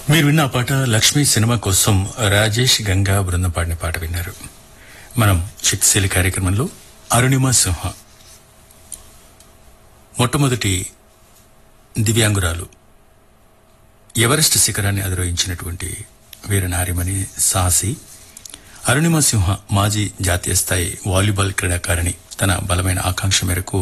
మీరు విన్న ఆ పాట లక్ష్మి సినిమా కోసం రాజేష్ గంగా బృందం పాడిన పాట విన్నారు మనం శక్తిశీలి కార్యక్రమంలో అరుణిమ సింహ మొట్టమొదటి దివ్యాంగురాలు ఎవరెస్ట్ శిఖరాన్ని అధిరోహించినటువంటి వీర నారిమణి సాహసి అరుణిమ సింహ మాజీ జాతీయ స్థాయి వాలీబాల్ క్రీడాకారిణి తన బలమైన ఆకాంక్ష మేరకు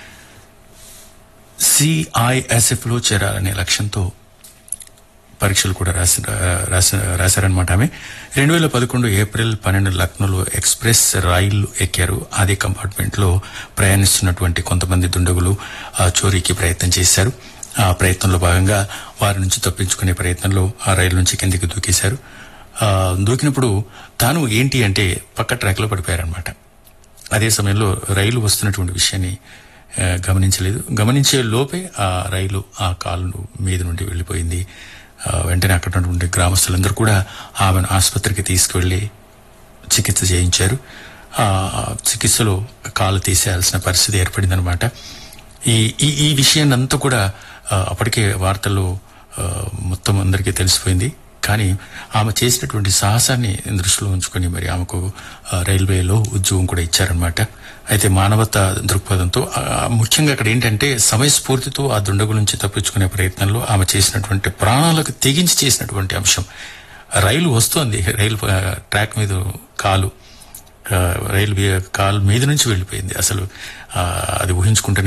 సిఐఎస్ఎఫ్ లో చేరాలనే లక్ష్యంతో పరీక్షలు కూడా రాసి రాసి రాశారనమాట ఆమె రెండు వేల పదకొండు ఏప్రిల్ పన్నెండు లక్నోలో ఎక్స్ప్రెస్ రైలు ఎక్కారు అదే కంపార్ట్మెంట్ లో ప్రయాణిస్తున్నటువంటి కొంతమంది దుండగులు ఆ చోరీకి ప్రయత్నం చేశారు ఆ ప్రయత్నంలో భాగంగా వారి నుంచి తప్పించుకునే ప్రయత్నంలో ఆ రైలు నుంచి కిందికి దూకేశారు ఆ, దూకినప్పుడు తాను ఏంటి అంటే పక్క ట్రాక్ లో పడిపోయారనమాట అదే సమయంలో రైలు వస్తున్నటువంటి విషయాన్ని ఆ, గమనించలేదు గమనించే లోపే ఆ రైలు ఆ కాలు మీద నుండి వెళ్ళిపోయింది ఆ, వెంటనే అక్కడ ఉన్నటువంటి గ్రామస్తులందరూ కూడా ఆమెను ఆసుపత్రికి తీసుకువెళ్లి చికిత్స చేయించారు ఆ చికిత్సలో కాలు తీసేయాల్సిన పరిస్థితి ఏర్పడిందనమాట ఈ ఈ ఈ విషయాన్ని అంతా కూడా ఆ, అప్పటికే వార్తల్లో ఆ, మొత్తం అందరికీ తెలిసిపోయింది కానీ ఆమె చేసినటువంటి సాహసాన్ని దృష్టిలో ఉంచుకొని మరి ఆమెకు ఆ, రైల్వేలో ఉద్యోగం కూడా ఇచ్చారనమాట అయితే మానవత దృక్పథంతో ఆ, ముఖ్యంగా అక్కడ ఏంటంటే సమయస్ఫూర్తితో ఆ దుండగుల నుంచి తప్పించుకునే ప్రయత్నంలో ఆమె చేసినటువంటి ప్రాణాలకు తెగించి చేసినటువంటి అంశం రైలు వస్తోంది రైలు ఆ, ట్రాక్ మీద కాలు ఆ, రైలు వే- కాలు మీద నుంచి వెళ్ళిపోయింది అసలు ఆ, అది ఊహించుకుంటేనే